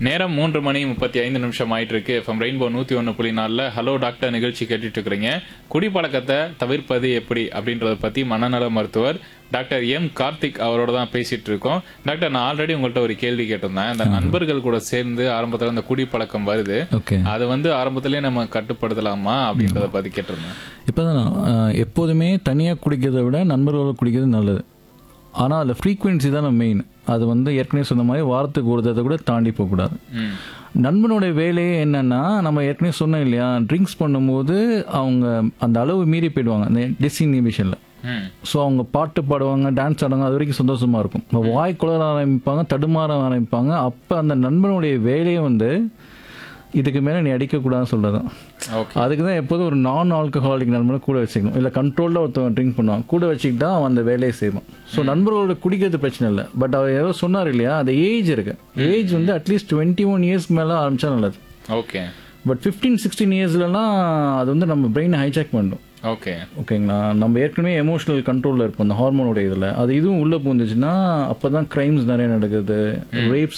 நேரம் மூன்று மணி முப்பத்தி ஐந்து நிமிஷம் ஆயிட்டு இருக்கு எஃப்எம் ரெயின்போ நூத்தி ஒன்று புள்ளி நாலில் ஹலோ டாக்டர் நிகழ்ச்சி கேட்டுட்டு இருக்கிறீங்க குடிப்பழக்கத்தை தவிர்ப்பது எப்படி அப்படின்றத பத்தி மனநல மருத்துவர் டாக்டர் எம் கார்த்திக் அவரோட தான் பேசிட்டு இருக்கோம் டாக்டர் நான் ஆல்ரெடி உங்கள்கிட்ட ஒரு கேள்வி கேட்டிருந்தேன் இந்த நண்பர்கள் கூட சேர்ந்து ஆரம்பத்துல இந்த குடிப்பழக்கம் வருது ஓகே அதை வந்து ஆரம்பத்திலேயே நம்ம கட்டுப்படுத்தலாமா அப்படின்றத பத்தி கேட்டிருந்தேன் இப்போ தான் எப்போதுமே தனியாக குடிக்கிறத விட நண்பர்களோட குடிக்கிறது நல்லது ஆனால் அதில் ஃப்ரீக்குவென்சி தான் மெயின் அது வந்து ஏற்கனவே சொன்ன மாதிரி வாரத்துக்கு ஒரு தடவை கூட தாண்டி போகக்கூடாது ம் நண்பனுடைய வேலையே என்னன்னா நம்ம ஏற்கனவே சொன்னோம் இல்லையா ட்ரிங்க்ஸ் பண்ணும்போது அவங்க அந்த அளவு மீறி போயிடுவாங்க அந்த டிஸ்இன்ஹிபிஷனில் ம் ஸோ அவங்க பாட்டு பாடுவாங்க டான்ஸ் ஆடுவாங்க அது வரைக்கும் சந்தோஷமா இருக்கும் இப்போ வாய் குளர ஆரம்பிப்பாங்க தடுமாற ஆரம்பிப்பாங்க அப்போ அந்த நண்பனுடைய வேலையை வந்து இதுக்கு மேலே நீ அடிக்கக்கூடாதுன்னு சொல்கிறது ஓகே அதுக்கு தான் எப்போதும் ஒரு நான் ஆல்கஹாலிக் நண்பனை கூட வச்சுக்கணும் இல்லை கண்ட்ரோலில் ஒருத்தவன் ட்ரிங்க் பண்ணுவான் கூட வச்சுக்கிட்டா அவன் அந்த வேலையை செய்வான் ஸோ நண்பர்களோட குடிக்கிறது பிரச்சனை இல்லை பட் அவர் ஏதோ சொன்னார் இல்லையா அந்த ஏஜ் இருக்கு ஏஜ் வந்து அட்லீஸ்ட் டுவெண்ட்டி ஒன் இயர்ஸ்க்கு மேலே ஆரம்பிச்சா நல்லது ஓகே பட் ஃபிஃப்டீன் சிக்ஸ்டீன் இயர்ஸ்லலாம் அது வந்து நம்ம பிரெயினை ஹைஜாக் பண்ணும் ஓகே ஓகேங்களா நம்ம ஏற்கனவே எமோஷனல் கண்ட்ரோலில் இருப்போம் அந்த ஹார்மோனோட இதில் அது இதுவும் உள்ளே பூந்துச்சுன்னா அப்போ தான் க்ரைம்ஸ் நிறைய நடக்குது ரேப்ஸ்